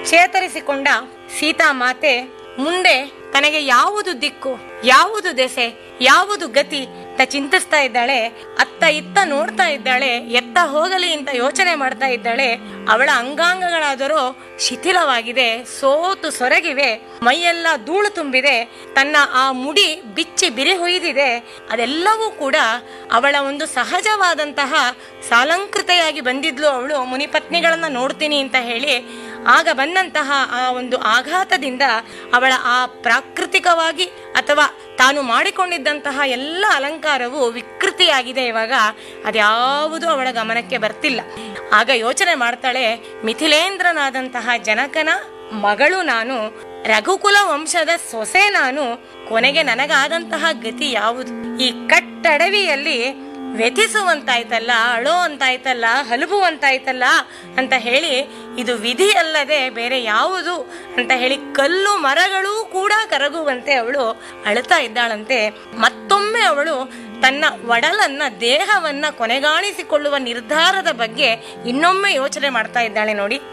ಚೇತರಿಸಿಕೊಂಡ ಸೀತಾಮಾತೆ ಮುಂದೆ ತನಗೆ ಯಾವುದು ದಿಕ್ಕು ಯಾವುದು ದೆಸೆ ಯಾವುದು ಗತಿ ಅಂತ ಚಿಂತಿಸ್ತಾ ಇದ್ದಾಳೆ ಅತ್ತ ಇತ್ತ ನೋಡ್ತಾ ಇದ್ದಾಳೆ ಎತ್ತ ಹೋಗಲಿ ಅಂತ ಯೋಚನೆ ಮಾಡ್ತಾ ಇದ್ದಾಳೆ ಅವಳ ಅಂಗಾಂಗಗಳಾದರೂ ಶಿಥಿಲವಾಗಿದೆ ಸೋತು ಸೊರಗಿವೆ ಮೈಯೆಲ್ಲ ಧೂಳು ತುಂಬಿದೆ ತನ್ನ ಆ ಮುಡಿ ಬಿಚ್ಚಿ ಬಿರಿ ಹೊಯ್ದಿದೆ ಅದೆಲ್ಲವೂ ಕೂಡ ಅವಳ ಒಂದು ಸಹಜವಾದಂತಹ ಸಾಲಂಕೃತೆಯಾಗಿ ಬಂದಿದ್ಲು ಅವಳು ಮುನಿಪತ್ನಿಗಳನ್ನ ನೋಡ್ತೀನಿ ಅಂತ ಹೇಳಿ ಆಗ ಬಂದಂತಹ ಆ ಒಂದು ಆಘಾತದಿಂದ ಅವಳ ಆ ಪ್ರಾಕೃತಿಕವಾಗಿ ಅಥವಾ ತಾನು ಮಾಡಿಕೊಂಡಿದ್ದಂತಹ ಎಲ್ಲ ಅಲಂಕಾರವು ವಿಕೃತಿಯಾಗಿದೆ ಇವಾಗ ಅದ್ಯಾವುದು ಅವಳ ಗಮನಕ್ಕೆ ಬರ್ತಿಲ್ಲ ಆಗ ಯೋಚನೆ ಮಾಡ್ತಾಳೆ ಮಿಥಿಲೇಂದ್ರನಾದಂತಹ ಜನಕನ ಮಗಳು ನಾನು ರಘುಕುಲ ವಂಶದ ಸೊಸೆ ನಾನು ಕೊನೆಗೆ ನನಗಾದಂತಹ ಗತಿ ಯಾವುದು ಈ ಕಟ್ಟಡವಿಯಲ್ಲಿ ವ್ಯಥಿಸುವಂತಾಯ್ತಲ್ಲ ಅಳೋ ಅಂತಾಯ್ತಲ್ಲ ಹಲುಬುವಂತಾಯ್ತಲ್ಲ ಅಂತ ಹೇಳಿ ಇದು ವಿಧಿ ಅಲ್ಲದೆ ಬೇರೆ ಯಾವುದು ಅಂತ ಹೇಳಿ ಕಲ್ಲು ಮರಗಳೂ ಕೂಡ ಕರಗುವಂತೆ ಅವಳು ಅಳ್ತಾ ಇದ್ದಾಳಂತೆ ಮತ್ತೊಮ್ಮೆ ಅವಳು ತನ್ನ ಒಡಲನ್ನ ದೇಹವನ್ನ ಕೊನೆಗಾಣಿಸಿಕೊಳ್ಳುವ ನಿರ್ಧಾರದ ಬಗ್ಗೆ ಇನ್ನೊಮ್ಮೆ ಯೋಚನೆ ಮಾಡ್ತಾ ಇದ್ದಾಳೆ ನೋಡಿ